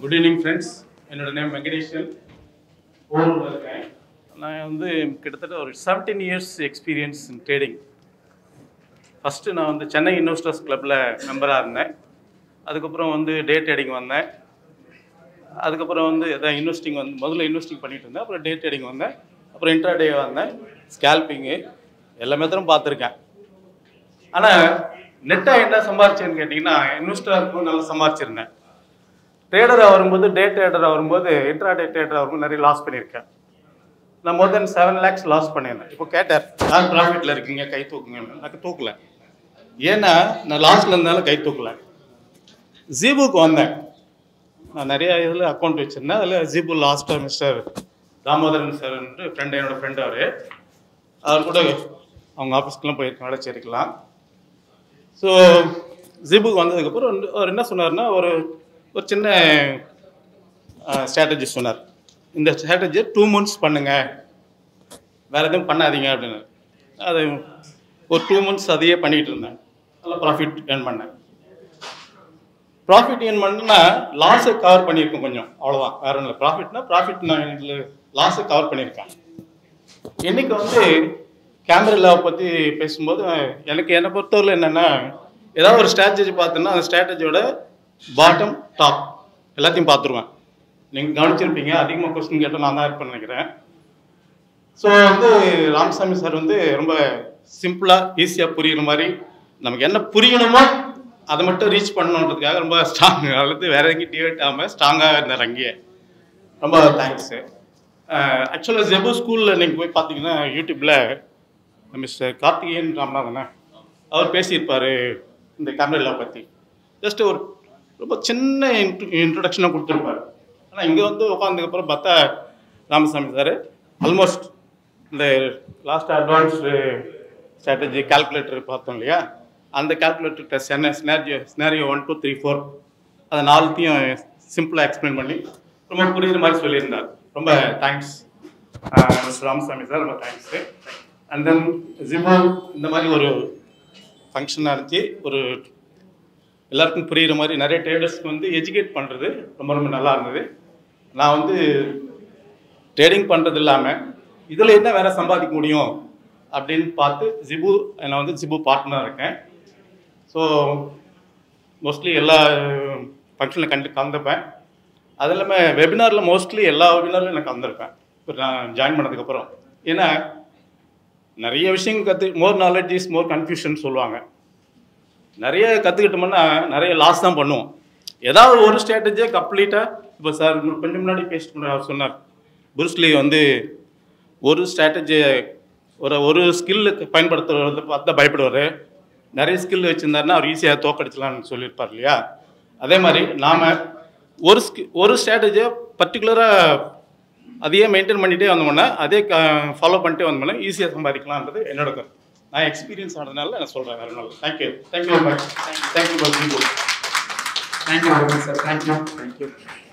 good evening friends என்னோட name Venkatesan ஓரூரில் இருக்கேன் நான் வந்து கிட்டத்தட்ட ஒரு 17 years experience in trading first நான் வந்து சென்னை இன்வெஸ்டர்ஸ் கிளப்பில் மெம்பராக இருந்தேன் அதுக்கப்புறம் வந்து டே ட்ரேடிங் வந்தேன் அதுக்கப்புறம் வந்து எதாவது இன்வெஸ்டிங் வந்து முதல்ல இன்வெஸ்டிங் பண்ணிட்டு இருந்தேன் அப்புறம் டே ட்ரேடிங் வந்தேன் அப்புறம் இன்ட்ராடே வந்தேன் ஸ்கேல்பிங்கு எல்லா மெத்தடும் பார்த்துருக்கேன் ஆனால் நெட்டாக என்ன சம்பாரிச்சேன்னு கேட்டிங்கன்னா இன்வெஸ்டராக இருக்கும்போது நல்லா சம்பாரிச்சிருந்தேன் ட்ரேடராக வரும்போது டே ட்ரேடராக வரும்போது இன்ட்ராடே ட்ரேடராக வரும்போது நிறைய லாஸ் பண்ணியிருக்கேன் நான் more then seven lakhs loss பண்ணியிருந்தேன் இப்போ கேட்டார் யார் ப்ராஃபிட்டில் இருக்கீங்க கை தூக்குங்க எனக்கு தூக்கல ஏன்னா நான் லாஸ்ட்ல இருந்தாலும் கை தூக்கல ஜீபுக்கு வந்தேன் நான் நிறைய இதில் அக்கௌண்ட் வச்சுருந்தேன் அதில் ஜீபு லாஸ்ட்டாக மிஸ்டர் தாமோதரன் சார் ஃப்ரெண்டு என்னோட ஃப்ரெண்டு அவர் அவர் கூட அவங்க ஆஃபீஸ்க்கெலாம் போயிருக்கேன் வேலை சேர்க்கலாம் ஸோ ஜிபுக்கு வந்ததுக்கப்புறம் வந்து அவர் என்ன சொன்னார்னா ஒரு ஒரு சின்ன ஸ்ட்ராட்டஜி சொன்னார் இந்த ஸ்ட்ராட்டஜியை டூ மந்த்ஸ் பண்ணுங்க வேறு எதுவும் பண்ணாதீங்க அப்படின்னு அது ஒரு டூ மந்த்ஸ் அதையே பண்ணிகிட்டு இருந்தேன் நல்லா ப்ராஃபிட் ஏர்ன் பண்ணேன் ப்ராஃபிட் ஏர்ன் பண்ணா லாஸை கவர் பண்ணியிருக்கேன் கொஞ்சம் அவ்வளோதான் வேற ஒன்றும் இல்லை ப்ராஃபிட்னா ப்ராஃபிட் நான் இதில் லாஸை கவர் பண்ணியிருக்கேன் இன்னைக்கு வந்து கேமரா பற்றி பேசும்போது எனக்கு என்னை பொறுத்தவரை என்னென்னா ஏதாவது ஒரு ஸ்ட்ராட்டஜி பார்த்தோன்னா அந்த ஸ்ட்ராட்டஜியோட பாட்டம் டாப் எல்லாத்தையும் பார்த்துருவேன் நீங்கள் கவனிச்சிருப்பீங்க அதிகமாக கொஸ்டின் கேட்டால் நான் தான் இருப்பேன் நினைக்கிறேன் ஸோ வந்து ராமசாமி சார் வந்து ரொம்ப சிம்பிளாக ஈஸியாக புரியுற மாதிரி நமக்கு என்ன புரியணுமோ அதை மட்டும் ரீச் பண்ணணுன்றதுக்காக ரொம்ப ஸ்ட்ராங் அல்லது வேற எங்கேயும் டிவைட் ஆகாமல் ஸ்ட்ராங்காக இருந்தார் அங்கேயே ரொம்ப தேங்க்ஸு ஆக்சுவலாக ஜெபு ஸ்கூலில் நீங்கள் போய் பார்த்தீங்கன்னா யூடியூப்பில் மிஸ்டர் கார்த்திகேயன் ராமநாதனே அவர் பேசியிருப்பார் இந்த கேமரா பற்றி ஜஸ்ட் ஒரு ரொம்ப சின்ன இன்ட்ரு இன்ட்ரடக்ஷனாக கொடுத்துருப்பார் ஆனால் இங்கே வந்து உட்காந்ததுக்கப்புறம் பார்த்தா ராமசாமி சார் ஆல்மோஸ்ட் இந்த லாஸ்ட் அட்வான்ஸ் ஸ்ட்ராட்டஜி கால்குலேட்டர் பார்த்தோம் இல்லையா அந்த கால்குலேட்டர் டெஸ்ட் என்ன scenario scenario one two three four அதை நாலுத்தையும் சிம்பிளாக எக்ஸ்பிளைன் பண்ணி ரொம்ப புரியுற மாதிரி சொல்லியிருந்தார் ரொம்ப தேங்க்ஸ் மிஸ்டர் ராமசாமி சார் ரொம்ப தேங்க்ஸு அண்ட் தென் ஜிமோ இந்த மாதிரி ஒரு ஃபங்க்ஷனாக இருந்துச்சு ஒரு எல்லாருக்கும் புரியுற மாதிரி நிறைய ட்ரேடர்ஸ்க்கு வந்து எஜுகேட் பண்ணுறது ரொம்ப ரொம்ப நல்லா இருந்தது நான் வந்து ட்ரேடிங் பண்ணுறது இல்லாமல் இதில் என்ன வேற சம்பாதிக்க முடியும் அப்படின்னு பார்த்து ஜிபு நான் வந்து ஜிபு பார்ட்னராக இருக்கேன் ஸோ மோஸ்ட்லி எல்லா ஃபங்க்ஷனில் கண்டு கலந்துப்பேன் அது இல்லாமல் வெபினாரில் மோஸ்ட்லி எல்லா வெபினார்லையும் நான் கலந்துருப்பேன் இப்போ நான் ஜாயின் பண்ணதுக்கப்புறம் ஏன்னா நிறைய விஷயங்கள் கற்று more knowledge is more confusion சொல்லுவாங்க நிறைய கற்றுக்கிட்டோம்னா நிறைய லாஸ் தான் பண்ணுவோம் ஏதாவது ஒரு ஸ்ட்ராட்டஜியை கம்ப்ளீட்டாக இப்போ சார் கொஞ்சம் முன்னாடி பேசிட்டு அவர் சொன்னார் புருஸ்லி வந்து ஒரு ஸ்ட்ராட்டஜியை ஒரு ஒரு ஸ்கில்லுக்கு பயன்படுத்துறது பார்த்தா பயப்படுவார் நிறைய ஸ்கில் வச்சுருந்தாருன்னா அவர் ஈஸியாக தோக்கடிச்சலாம்னு சொல்லியிருப்பார் இல்லையா அதே மாதிரி நாம் ஒரு ஸ்கி ஒரு ஸ்ட்ராட்டஜியை பர்டிகுலராக அதையே மெயின்டைன் பண்ணிகிட்டே வந்தோம்னா அதே ஃபாலோ பண்ணிட்டே வந்தோம்னா ஈஸியாக சம்பாதிக்கலான்றது என்னோட கருத்து நான் எக்ஸ்பீரியன்ஸ் ஆனதுனால நான் சொல்கிறேன் வேறு நாள் thank you thank you very much thank you for thank you very much sir thank you thank you